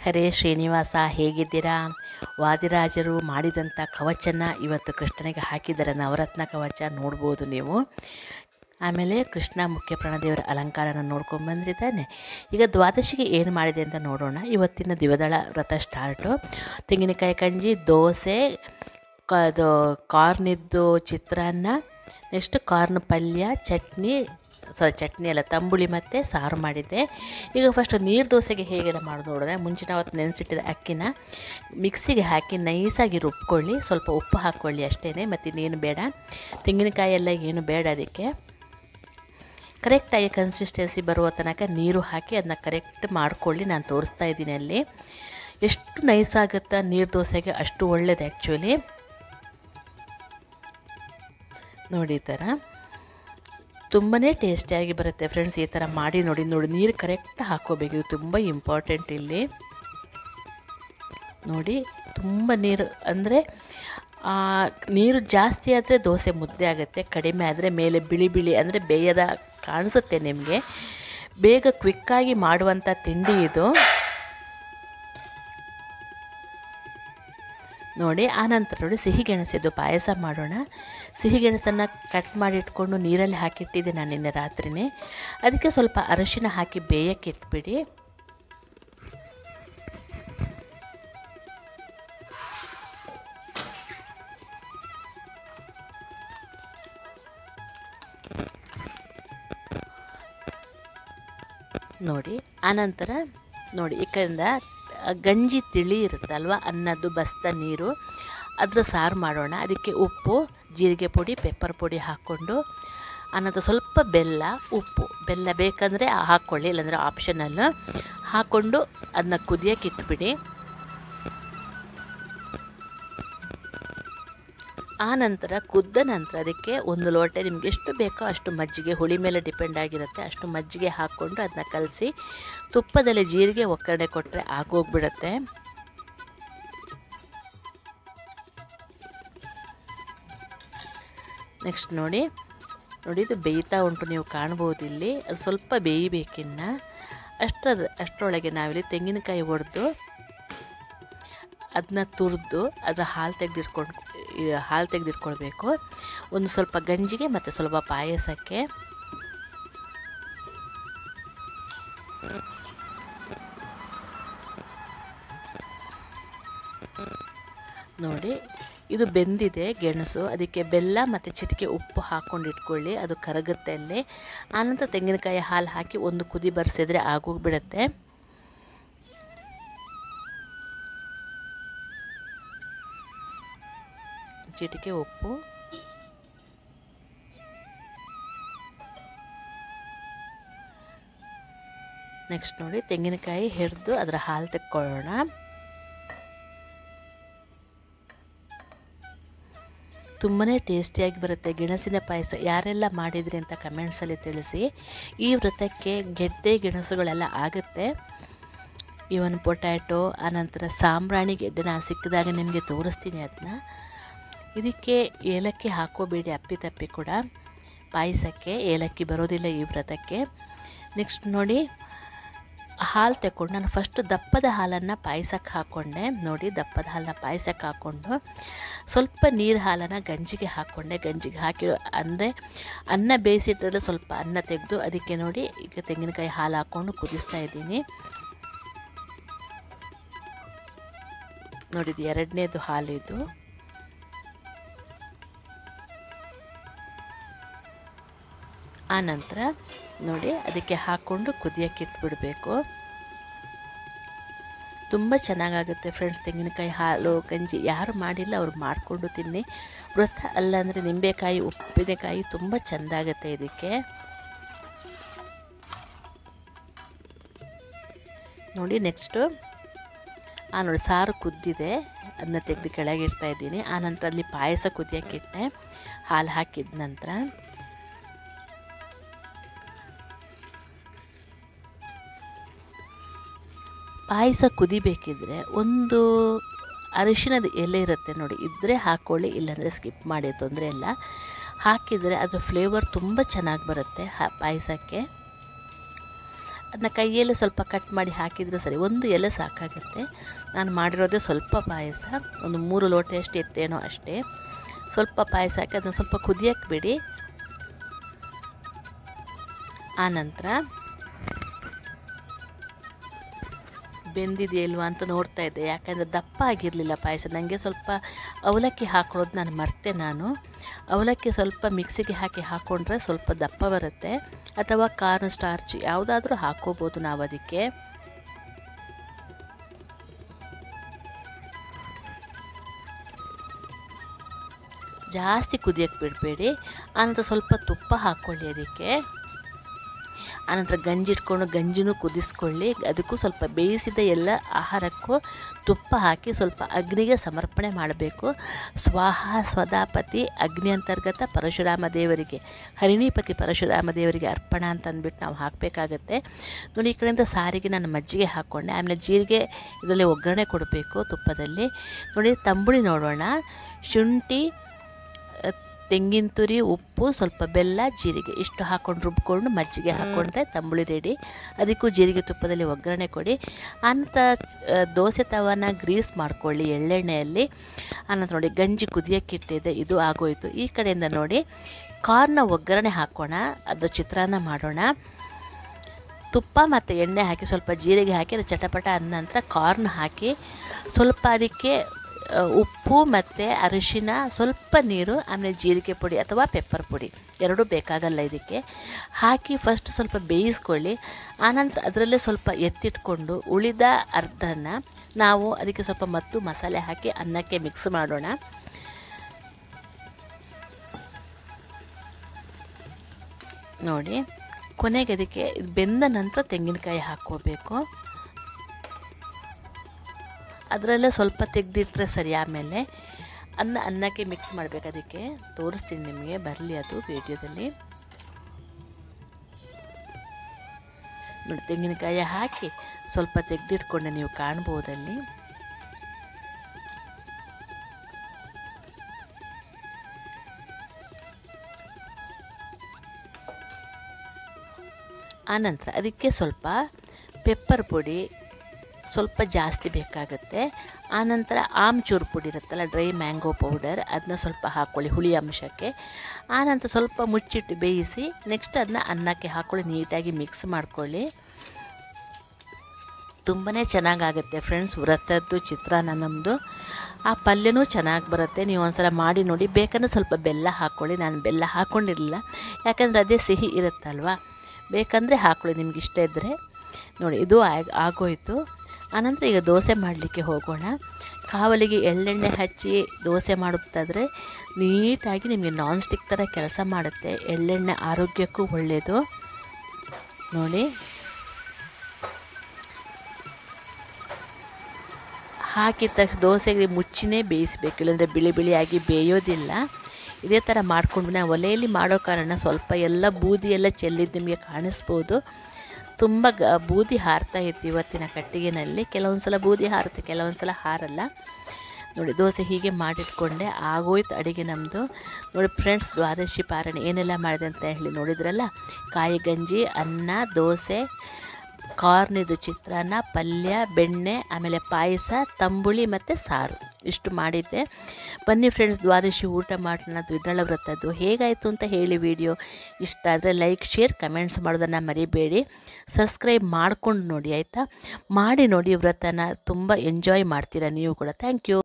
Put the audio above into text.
ಹರೇ ಶ್ರೀನಿವಾಸ ಹೇಗಿದ್ದೀರಾ ವಾದಿರಾಜರು ಮಾಡಿದಂಥ ಕವಚನ ಇವತ್ತು ಕೃಷ್ಣನಿಗೆ ಹಾಕಿದ್ದಾರೆ ನವರತ್ನ ಕವಚ ನೋಡ್ಬೋದು ನೀವು ಆಮೇಲೆ ಕೃಷ್ಣ ಮುಖ್ಯ ಪ್ರಾಣದೇವರ ಅಲಂಕಾರನ ನೋಡ್ಕೊಂಡು ಬಂದಿದ್ದಾನೆ ಈಗ ದ್ವಾದಶಿಗೆ ಏನು ಮಾಡಿದೆ ಅಂತ ನೋಡೋಣ ಇವತ್ತಿನ ದಿವದಳ ವ್ರತ ಸ್ಟಾರ್ಟು ತೆಂಗಿನಕಾಯಿ ಕಂಜಿ ದೋಸೆ ಕ ಅದು ಕಾರ್ನಿದ್ದು ಚಿತ್ರಾನ್ನ ನೆಕ್ಸ್ಟ್ ಕಾರ್ನ್ ಪಲ್ಯ ಚಟ್ನಿ ಸಾರಿ ಚಟ್ನಿ ಅಲ್ಲ ತಂಬುಳಿ ಮತ್ತು ಸಾರು ಮಾಡಿದ್ದೆ ಈಗ ಫಸ್ಟ್ ನೀರು ದೋಸೆಗೆ ಹೇಗೆಲ್ಲ ಮಾಡೋದು ನೋಡೋಣ ಮುಂಚಿನ ಅವತ್ತು ನೆನೆಸಿಟ್ಟಿದ ಅಕ್ಕಿನ ಮಿಕ್ಸಿಗೆ ಹಾಕಿ ನೈಸಾಗಿ ರುಬ್ಕೊಳ್ಳಿ ಸ್ವಲ್ಪ ಉಪ್ಪು ಹಾಕ್ಕೊಳ್ಳಿ ಅಷ್ಟೇ ಮತ್ತು ಇನ್ನೇನು ಬೇಡ ತೆಂಗಿನಕಾಯಿ ಎಲ್ಲ ಏನು ಬೇಡ ಅದಕ್ಕೆ ಕರೆಕ್ಟಾಗಿ ಕನ್ಸಿಸ್ಟೆನ್ಸಿ ಬರುವ ತನಕ ನೀರು ಹಾಕಿ ಅದನ್ನ ಕರೆಕ್ಟ್ ಮಾಡ್ಕೊಳ್ಳಿ ನಾನು ತೋರಿಸ್ತಾ ಇದ್ದೀನಿ ಅಲ್ಲಿ ಎಷ್ಟು ನೈಸ್ ಆಗುತ್ತಾ ನೀರು ದೋಸೆಗೆ ಅಷ್ಟು ಒಳ್ಳೇದು ಆ್ಯಕ್ಚುಲಿ ನೋಡಿ ಈ ಥರ ತುಂಬಾ ಟೇಸ್ಟಿಯಾಗಿ ಬರುತ್ತೆ ಫ್ರೆಂಡ್ಸ್ ಈ ಥರ ಮಾಡಿ ನೋಡಿ ನೋಡಿ ನೀರು ಕರೆಕ್ಟ್ ಹಾಕ್ಕೋಬೇಕು ಇದು ತುಂಬ ಇಂಪಾರ್ಟೆಂಟ್ ಇಲ್ಲಿ ನೋಡಿ ತುಂಬ ನೀರು ಅಂದರೆ ನೀರು ಜಾಸ್ತಿ ಆದರೆ ದೋಸೆ ಮುದ್ದೆ ಆಗುತ್ತೆ ಕಡಿಮೆ ಆದರೆ ಮೇಲೆ ಬಿಳಿ ಬಿಳಿ ಅಂದರೆ ಬೇಯದ ಕಾಣಿಸುತ್ತೆ ನಿಮಗೆ ಬೇಗ ಕ್ವಿಕ್ಕಾಗಿ ಮಾಡುವಂಥ ತಿಂಡಿ ಇದು ನೋಡಿ ಆನಂತರ ನೋಡಿ ಸಿಹಿಗೆಣಸಿದ್ದು ಪಾಯಸ ಮಾಡೋಣ ಸಿಹಿಗೆಣಸನ್ನು ಕಟ್ ಮಾಡಿ ಇಟ್ಕೊಂಡು ನೀರಲ್ಲಿ ಹಾಕಿಟ್ಟಿದ್ದೆ ನಾನು ನಿನ್ನೆ ರಾತ್ರಿನೇ ಅದಕ್ಕೆ ಸ್ವಲ್ಪ ಅರಶಿನ ಹಾಕಿ ಬೇಯಕ್ಕೆ ಇಟ್ಬಿಡಿ ನೋಡಿ ಆನಂತರ ನೋಡಿ ಈ ಕಡೆಯಿಂದ ಗಂಜಿ ತಿಳಿ ಇರುತ್ತಲ್ವ ಅನ್ನದ್ದು ಬಸ್ತ ನೀರು ಅದರ ಸಾರು ಮಾಡೋಣ ಅದಕ್ಕೆ ಉಪ್ಪು ಜೀರಿಗೆ ಪುಡಿ ಪೆಪ್ಪರ್ ಪುಡಿ ಹಾಕ್ಕೊಂಡು ಅನಂತರ ಸ್ವಲ್ಪ ಬೆಲ್ಲ ಉಪ್ಪು ಬೆಲ್ಲ ಬೇಕಂದರೆ ಹಾಕ್ಕೊಳ್ಳಿ ಇಲ್ಲಾಂದರೆ ಆಪ್ಷನಲ್ ಹಾಕ್ಕೊಂಡು ಅದನ್ನ ಕುದಿಯೋಕೆ ಇಟ್ಬಿಡಿ ಆ ನಂತರ ಕುದ್ದ ನಂತರ ಅದಕ್ಕೆ ಒಂದು ಲೋಟ ನಿಮ್ಗೆ ಎಷ್ಟು ಬೇಕೋ ಅಷ್ಟು ಮಜ್ಜಿಗೆ ಹುಳಿ ಮೇಲೆ ಡಿಪೆಂಡ್ ಆಗಿರುತ್ತೆ ಅಷ್ಟು ಮಜ್ಜಿಗೆ ಹಾಕ್ಕೊಂಡು ಅದನ್ನ ಕಲಸಿ ತುಪ್ಪದಲ್ಲಿ ಜೀರಿಗೆ ಒಗ್ಗರಣೆ ಕೊಟ್ಟರೆ ಆಗೋಗ್ಬಿಡುತ್ತೆ ನೆಕ್ಸ್ಟ್ ನೋಡಿ ನೋಡಿ ಇದು ಬೇಯ್ತಾ ಉಂಟು ನೀವು ಕಾಣ್ಬೋದು ಇಲ್ಲಿ ಅದು ಸ್ವಲ್ಪ ಬೇಯಬೇಕಿನ್ನ ಅಷ್ಟರ ಅಷ್ಟರೊಳಗೆ ನಾವಿಲ್ಲಿ ತೆಂಗಿನಕಾಯಿ ಒಡೆದು ಅದನ್ನ ತುರಿದು ಅದರ ಹಾಲು ತೆಗೆದಿಟ್ಕೊಂಡು ಹಾಲು ತೆಗೆದಿಟ್ಕೊಳ್ಬೇಕು ಒಂದು ಸ್ವಲ್ಪ ಗಂಜಿಗೆ ಮತ್ತು ಸ್ವಲ್ಪ ಪಾಯಸಕ್ಕೆ ನೋಡಿ ಇದು ಬೆಂದಿದೆ ಗೆಣಸು ಅದಕ್ಕೆ ಬೆಲ್ಲ ಮತ್ತು ಚಿಟಿಕೆ ಉಪ್ಪು ಹಾಕ್ಕೊಂಡು ಇಟ್ಕೊಳ್ಳಿ ಅದು ಕರಗುತ್ತೆ ಅಲ್ಲಿ ಆನಂತರ ತೆಂಗಿನಕಾಯಿ ಹಾಲು ಹಾಕಿ ಒಂದು ಕುದಿ ಬರ್ಸಿದ್ರೆ ಆಗೋಗ್ಬಿಡತ್ತೆ ಚಿಟಿಕೆ ಉಪ್ಪು ನೆಕ್ಸ್ಟ್ ನೋಡಿ ತೆಂಗಿನಕಾಯಿ ಹೆರಿದು ಅದರ ಹಾಲು ತೆಕ್ಕೊಳ್ಳೋಣ ತುಂಬಾ ಟೇಸ್ಟಿಯಾಗಿ ಬರುತ್ತೆ ಗೆಣಸಿನ ಪಾಯಸ ಯಾರೆಲ್ಲ ಮಾಡಿದ್ರಿ ಅಂತ ಕಮೆಂಟ್ಸಲ್ಲಿ ತಿಳಿಸಿ ಈ ವ್ರತಕ್ಕೆ ಗೆಡ್ಡೆ ಗೆಣಸುಗಳೆಲ್ಲ ಆಗುತ್ತೆ ಇವನ್ ಪೊಟ್ಯಾಟೊ ಆನಂತರ ಸಾಂಬ್ರಾಣಿ ಗೆಡ್ಡೆ ನಾನು ಸಿಕ್ಕಿದಾಗ ನಿಮಗೆ ತೋರಿಸ್ತೀನಿ ಅದನ್ನ ಇದಕ್ಕೆ ಏಲಕ್ಕಿ ಹಾಕೋಬೇಡಿ ಅಪ್ಪಿ ತಪ್ಪಿ ಕೂಡ ಪಾಯಸಕ್ಕೆ ಏಲಕ್ಕಿ ಬರೋದಿಲ್ಲ ಈ ವ್ರತಕ್ಕೆ ನೆಕ್ಸ್ಟ್ ನೋಡಿ ಹಾಲು ತಗೊಂಡು ನಾನು ಫಸ್ಟ್ ದಪ್ಪದ ಹಾಲನ್ನು ಪಾಯಸಕ್ಕೆ ಹಾಕ್ಕೊಂಡೆ ನೋಡಿ ದಪ್ಪದ ಹಾಲನ್ನ ಪಾಯಸಕ್ಕೆ ಹಾಕ್ಕೊಂಡು ಸ್ವಲ್ಪ ನೀರು ಹಾಲನ್ನು ಗಂಜಿಗೆ ಹಾಕ್ಕೊಂಡೆ ಗಂಜಿಗೆ ಹಾಕಿ ಅಂದರೆ ಅನ್ನ ಬೇಯಿಸಿಟ್ರೆ ಸ್ವಲ್ಪ ಅನ್ನ ತೆಗೆದು ಅದಕ್ಕೆ ನೋಡಿ ಈಗ ತೆಂಗಿನಕಾಯಿ ಹಾಲು ಹಾಕ್ಕೊಂಡು ಕುದಿಸ್ತಾ ಇದ್ದೀನಿ ನೋಡಿದ್ದು ಎರಡನೇದು ಹಾಲಿದು ಆ ನಂತರ ನೋಡಿ ಅದಕ್ಕೆ ಹಾಕ್ಕೊಂಡು ಕುದಿಯೋಕ್ಕೆ ಇಟ್ಬಿಡಬೇಕು ತುಂಬ ಚೆನ್ನಾಗಾಗುತ್ತೆ ಫ್ರೆಂಡ್ಸ್ ತೆಂಗಿನಕಾಯಿ ಹಾಲು ಗಂಜಿ ಯಾರು ಮಾಡಿಲ್ಲ ಅವ್ರು ಮಾಡಿಕೊಂಡು ತಿನ್ನಿ ವ್ರತ ಅಲ್ಲ ಅಂದರೆ ನಿಂಬೆಕಾಯಿ ಉಪ್ಪಿನಕಾಯಿ ತುಂಬ ಚೆಂದಾಗುತ್ತೆ ಇದಕ್ಕೆ ನೋಡಿ ನೆಕ್ಸ್ಟು ಆ ನೋಡಿ ಸಾರು ಕುದ್ದಿದೆ ಅದನ್ನ ತೆಗೆದು ಕೆಳಗೆ ಇಡ್ತಾ ಇದ್ದೀನಿ ಆನಂತರ ಅಲ್ಲಿ ಪಾಯಸ ಕುದಿಯೋಕ್ಕೆ ಇಟ್ಟೆ ಹಾಲು ಹಾಕಿದ ನಂತರ ಪಾಯಸ ಕುದಿಬೇಕಿದ್ರೆ ಒಂದು ಅರಿಶಿಣದ ಎಲೆ ಇರುತ್ತೆ ನೋಡಿ ಇದ್ದರೆ ಹಾಕ್ಕೊಳ್ಳಿ ಇಲ್ಲಾಂದರೆ ಸ್ಕಿಪ್ ಮಾಡಿ ತೊಂದರೆ ಇಲ್ಲ ಹಾಕಿದರೆ ಅದರ ಫ್ಲೇವರ್ ತುಂಬ ಚೆನ್ನಾಗಿ ಬರುತ್ತೆ ಹಾ ಪಾಯಸಕ್ಕೆ ಅದನ್ನ ಕೈಯಲ್ಲೇ ಸ್ವಲ್ಪ ಕಟ್ ಮಾಡಿ ಹಾಕಿದರೆ ಸರಿ ಒಂದು ಎಲೆ ಸಾಕಾಗುತ್ತೆ ನಾನು ಮಾಡಿರೋದೇ ಸ್ವಲ್ಪ ಪಾಯಸ ಒಂದು ಮೂರು ಲೋಟೆಯಷ್ಟು ಎತ್ತೇನೋ ಅಷ್ಟೇ ಸ್ವಲ್ಪ ಪಾಯಸ ಹಾಕಿ ಅದನ್ನು ಸ್ವಲ್ಪ ಕುದಿಯಕ್ಕೆ ಬಿಡಿ ಆನಂತರ ಬೆಂದಿದೆಯಲ್ವಾ ಅಂತ ನೋಡ್ತಾ ಇದ್ದೆ ಯಾಕಂದರೆ ದಪ್ಪ ಆಗಿರಲಿಲ್ಲ ಪಾಯಸ ನನಗೆ ಸ್ವಲ್ಪ ಅವಲಕ್ಕಿ ಹಾಕೊಳ್ಳೋದು ನಾನು ಮರ್ತೆ ನಾನು ಅವಲಕ್ಕಿ ಸ್ವಲ್ಪ ಮಿಕ್ಸಿಗೆ ಹಾಕಿ ಹಾಕ್ಕೊಂಡ್ರೆ ಸ್ವಲ್ಪ ದಪ್ಪ ಬರುತ್ತೆ ಅಥವಾ ಕಾರ್ನ್ ಸ್ಟಾರ್ಚ್ ಯಾವುದಾದ್ರೂ ಹಾಕ್ಕೋಬೋದು ನಾವು ಅದಕ್ಕೆ ಜಾಸ್ತಿ ಕುದಿಯಕ್ಕೆ ಬಿಡಬೇಡಿ ಆನಂತರ ಸ್ವಲ್ಪ ತುಪ್ಪ ಹಾಕ್ಕೊಳ್ಳಿ ಅದಕ್ಕೆ ಆನಂತರ ಗಂಜಿ ಇಟ್ಕೊಂಡು ಗಂಜಿನೂ ಕುದಿಸ್ಕೊಳ್ಳಿ ಅದಕ್ಕೂ ಸ್ವಲ್ಪ ಬೇಯಿಸಿದ ಎಲ್ಲ ಆಹಾರಕ್ಕೂ ತುಪ್ಪ ಹಾಕಿ ಸ್ವಲ್ಪ ಅಗ್ನಿಗೆ ಸಮರ್ಪಣೆ ಮಾಡಬೇಕು ಸ್ವಾಹ ಸ್ವದಾಪತಿ ಅಗ್ನಿ ಅಂತರ್ಗತ ಪರಶುರಾಮ ದೇವರಿಗೆ ಹರಿಣೀಪತಿ ಪರಶುರಾಮ ದೇವರಿಗೆ ಅರ್ಪಣ ಅಂತ ಅಂದ್ಬಿಟ್ಟು ನಾವು ಹಾಕಬೇಕಾಗತ್ತೆ ನೋಡಿ ಈ ಕಡೆಯಿಂದ ಸಾರಿಗೆ ನಾನು ಮಜ್ಜಿಗೆ ಹಾಕ್ಕೊಂಡೆ ಆಮೇಲೆ ಜೀರಿಗೆ ಇದರಲ್ಲಿ ಒಗ್ಗರಣೆ ಕೊಡಬೇಕು ತುಪ್ಪದಲ್ಲಿ ನೋಡಿ ತಂಬುಳಿ ನೋಡೋಣ ಶುಂಠಿ ತೆಂಗಿನ ತುರಿ ಉಪ್ಪು ಸ್ವಲ್ಪ ಬೆಲ್ಲ ಜೀರಿಗೆ ಇಷ್ಟು ಹಾಕ್ಕೊಂಡು ರುಬ್ಕೊಂಡು ಮಜ್ಜಿಗೆ ಹಾಕ್ಕೊಂಡ್ರೆ ತಂಬುಳಿ ರೆಡಿ ಅದಕ್ಕೂ ಜೀರಿಗೆ ತುಪ್ಪದಲ್ಲಿ ಒಗ್ಗರಣೆ ಕೊಡಿ ಅಂತ ದೋಸೆ ತವನ ಗ್ರೀಸ್ ಮಾಡ್ಕೊಳ್ಳಿ ಎಳ್ಳೆಣ್ಣೆಯಲ್ಲಿ ಆನಂತರ ನೋಡಿ ಗಂಜಿ ಕುದಿಯೋಕ್ಕಿಟ್ಟಿದೆ ಇದು ಆಗೋಯಿತು ಈ ಕಡೆಯಿಂದ ನೋಡಿ ಕಾರ್ನ ಒಗ್ಗರಣೆ ಹಾಕೋಣ ಅದು ಚಿತ್ರಾನ್ನ ಮಾಡೋಣ ತುಪ್ಪ ಮತ್ತು ಎಣ್ಣೆ ಹಾಕಿ ಸ್ವಲ್ಪ ಜೀರಿಗೆ ಹಾಕಿ ಅದು ಚಟಪಟ ಅಂದ ನಂತರ ಕಾರ್ನ್ ಹಾಕಿ ಸ್ವಲ್ಪ ಅದಕ್ಕೆ ಉಪ್ಪು ಮತ್ತು ಅರಿಶಿನ ಸ್ವಲ್ಪ ನೀರು ಆಮೇಲೆ ಜೀರಿಗೆ ಪುಡಿ ಅಥವಾ ಪೆಪ್ಪರ್ ಪುಡಿ ಎರಡೂ ಬೇಕಾಗಲ್ಲ ಇದಕ್ಕೆ ಹಾಕಿ ಫಸ್ಟ್ ಸ್ವಲ್ಪ ಬೇಯಿಸ್ಕೊಳ್ಳಿ ಆನಂತರ ಅದರಲ್ಲೇ ಸ್ವಲ್ಪ ಎತ್ತಿಟ್ಕೊಂಡು ಉಳಿದ ಅರ್ಧನ ನಾವು ಅದಕ್ಕೆ ಸ್ವಲ್ಪ ಮತ್ತು ಮಸಾಲೆ ಹಾಕಿ ಅನ್ನಕ್ಕೆ ಮಿಕ್ಸ್ ಮಾಡೋಣ ನೋಡಿ ಕೊನೆಗೆ ಅದಕ್ಕೆ ಬೆಂದ ನಂತರ ತೆಂಗಿನಕಾಯಿ ಹಾಕ್ಕೋಬೇಕು ಅದರಲ್ಲೇ ಸ್ವಲ್ಪ ತೆಗೆದಿಟ್ರೆ ಸರಿ ಆಮೇಲೆ ಅನ್ನ ಅನ್ನಕ್ಕೆ ಮಿಕ್ಸ್ ಮಾಡಬೇಕು ಅದಕ್ಕೆ ತೋರಿಸ್ತೀನಿ ನಿಮಗೆ ಬರಲಿ ಅದು ವಿಡಿಯೋದಲ್ಲಿ ನೋಡಿ ತೆಂಗಿನಕಾಯಿ ಹಾಕಿ ಸ್ವಲ್ಪ ತೆಗೆದಿಟ್ಕೊಂಡೆ ನೀವು ಕಾಣ್ಬೋದಲ್ಲಿ ಆನಂತರ ಅದಕ್ಕೆ ಸ್ವಲ್ಪ ಪೆಪ್ಪರ್ ಪುಡಿ ಸ್ವಲ್ಪ ಜಾಸ್ತಿ ಬೇಕಾಗುತ್ತೆ ಆನಂತರ ಆಮ್ಚೂರು ಪುಡಿ ಇರುತ್ತಲ್ಲ ಡ್ರೈ ಮ್ಯಾಂಗೋ ಪೌಡರ್ ಅದನ್ನ ಸ್ವಲ್ಪ ಹಾಕ್ಕೊಳ್ಳಿ ಹುಳಿ ಅಂಶಕ್ಕೆ ಆನಂತರ ಸ್ವಲ್ಪ ಮುಚ್ಚಿಟ್ಟು ಬೇಯಿಸಿ ನೆಕ್ಸ್ಟ್ ಅದನ್ನ ಅನ್ನಕ್ಕೆ ಹಾಕ್ಕೊಳ್ಳಿ ನೀಟಾಗಿ ಮಿಕ್ಸ್ ಮಾಡ್ಕೊಳ್ಳಿ ತುಂಬಾ ಚೆನ್ನಾಗಾಗುತ್ತೆ ಫ್ರೆಂಡ್ಸ್ ವ್ರತದ್ದು ಚಿತ್ರಾನ್ನ ನಮ್ಮದು ಆ ಪಲ್ಯನೂ ಚೆನ್ನಾಗಿ ಬರುತ್ತೆ ನೀವು ಒಂದ್ಸಲ ಮಾಡಿ ನೋಡಿ ಬೇಕಂದ್ರೆ ಸ್ವಲ್ಪ ಬೆಲ್ಲ ಹಾಕ್ಕೊಳ್ಳಿ ನಾನು ಬೆಲ್ಲ ಹಾಕ್ಕೊಂಡಿರಲಿಲ್ಲ ಯಾಕಂದರೆ ಅದೇ ಸಿಹಿ ಇರುತ್ತಲ್ವ ಬೇಕಂದರೆ ಹಾಕ್ಕೊಳ್ಳಿ ನಿಮ್ಗೆ ಇಷ್ಟ ಇದ್ದರೆ ನೋಡಿ ಇದು ಆಗೋಯಿತು ಆನಂತರ ಈಗ ದೋಸೆ ಮಾಡಲಿಕ್ಕೆ ಹೋಗೋಣ ಕಾವಲಿಗೆ ಎಳ್ಳೆಣ್ಣೆ ಹಚ್ಚಿ ದೋಸೆ ಮಾಡುತ್ತಾದರೆ ನೀಟಾಗಿ ನಿಮಗೆ ನಾನ್ ಸ್ಟಿಕ್ ಥರ ಕೆಲಸ ಮಾಡುತ್ತೆ ಎಳ್ಳೆಣ್ಣೆ ಆರೋಗ್ಯಕ್ಕೂ ಒಳ್ಳೆಯದು ನೋಡಿ ಹಾಕಿದ ತಕ್ಷಣ ದೋಸೆಗೆ ಮುಚ್ಚಿನೇ ಬೇಯಿಸಬೇಕು ಇಲ್ಲಾಂದರೆ ಬಿಳಿ ಬಿಳಿಯಾಗಿ ಬೇಯೋದಿಲ್ಲ ಇದೇ ಥರ ಮಾಡ್ಕೊಂಡು ನಾವು ಒಲೆಯಲ್ಲಿ ಮಾಡೋ ಕಾರಣ ಸ್ವಲ್ಪ ಎಲ್ಲ ಬೂದಿ ಎಲ್ಲ ಚೆಲ್ಲಿದ್ದು ನಿಮಗೆ ಕಾಣಿಸ್ಬೋದು ತುಂಬ ಗ ಬೂದಿ ಹಾರ್ತಾ ಇತ್ತು ಇವತ್ತಿನ ಕಟ್ಟಿಗೆನಲ್ಲಿ ಕೆಲವೊಂದು ಸಲ ಬೂದಿ ಹಾರುತ್ತೆ ಕೆಲವೊಂದು ಸಲ ಹಾರಲ್ಲ ನೋಡಿ ದೋಸೆ ಹೀಗೆ ಮಾಡಿಟ್ಕೊಂಡೆ ಆಗೋಯ್ತು ಅಡುಗೆ ನಮ್ಮದು ನೋಡಿ ಫ್ರೆಂಡ್ಸ್ ದ್ವಾದಶಿ ಪಾರಣೆ ಏನೆಲ್ಲ ಮಾಡಿದೆ ಅಂತ ಹೇಳಿ ನೋಡಿದ್ರಲ್ಲ ಕಾಯಿ ಗಂಜಿ ಅನ್ನ ದೋಸೆ ಕಾರ್ನಿದು ಚಿತ್ರಾನ್ನ ಪಲ್ಯ ಬೆಣ್ಣೆ ಆಮೇಲೆ ಪಾಯಸ ತಂಬುಳಿ ಮತ್ತು ಸಾರು ಇಷ್ಟು ಮಾಡಿದ್ದೆ ಬನ್ನಿ ಫ್ರೆಂಡ್ಸ್ ದ್ವಾದಶಿ ಊಟ ಮಾಡೋಣ ದ್ವಿದಳ ವ್ರತದ್ದು ಹೇಗಾಯಿತು ಅಂತ ಹೇಳಿ ವಿಡಿಯೋ ಇಷ್ಟ ಆದರೆ ಲೈಕ್ ಶೇರ್ ಕಮೆಂಟ್ಸ್ ಮಾಡೋದನ್ನು ಮರಿಬೇಡಿ ಸಬ್ಸ್ಕ್ರೈಬ್ ಮಾಡ್ಕೊಂಡು ನೋಡಿ ಆಯಿತಾ ಮಾಡಿ ನೋಡಿ ವ್ರತನ ತುಂಬ ಎಂಜಾಯ್ ಮಾಡ್ತೀರಾ ನೀವು ಕೂಡ ಥ್ಯಾಂಕ್ ಯು